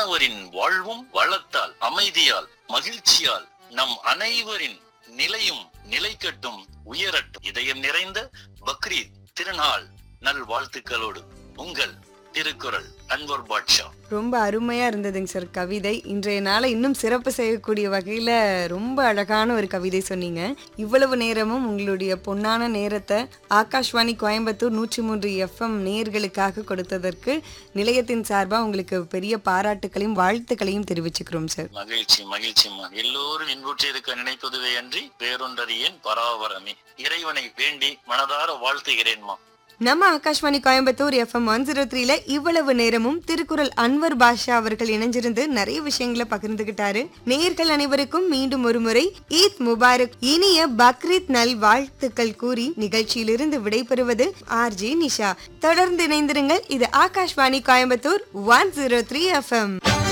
மாணவரின் வாழ்வும் வளத்தால் அமைதியால் மகிழ்ச்சியால் நம் அனைவரின் நிலையும் நிலைக்கட்டும் உயரட்டும் இதயம் நிறைந்த பக்ரீத் திருநாள் நல் வாழ்த்துக்களோடு உங்கள் திருக்குறள் அன்வர் பாட்ஷா ரொம்ப அருமையா இருந்ததுங்க சார் கவிதை இன்றைய நாளை இன்னும் சிறப்பு செய்யக்கூடிய வகையில ரொம்ப அழகான ஒரு கவிதை சொன்னீங்க இவ்வளவு நேரமும் உங்களுடைய பொன்னான நேரத்தை ஆகாஷ்வாணி கோயம்புத்தூர் நூற்றி மூன்று எஃப்எம் நேயர்களுக்காக கொடுத்ததற்கு நிலையத்தின் சார்பா உங்களுக்கு பெரிய பாராட்டுகளையும் வாழ்த்துக்களையும் தெரிவிச்சுக்கிறோம் சார் மகிழ்ச்சி மகிழ்ச்சிம்மா எல்லோரும் இன்புற்றிருக்க நினைப்பதுவே அன்றி வேறொன்றறியேன் பராவரமே இறைவனை வேண்டி மனதார வாழ்த்துகிறேன்மா நம்ம Akashvani Coimbatore FM one zero த்ரீல இவ்வளவு நேரமும் திருக்குறள் அன்வர் பாஷா அவர்கள் இணைஞ்சிருந்து நிறைய விஷயங்களை பகிர்ந்துகிட்டாரு நேயர்கள் அனைவருக்கும் மீண்டும் ஒரு முறை ஈத் முபாரக் இனிய பக்ரீத் நல் வாழ்த்துக்கள் கூறி நிகழ்ச்சியிலிருந்து விடைபெறுவது ஆர்ஜே நிஷா தொடர்ந்து இணைந்திருங்கள் இது Akashvani Coimbatore one zero three FM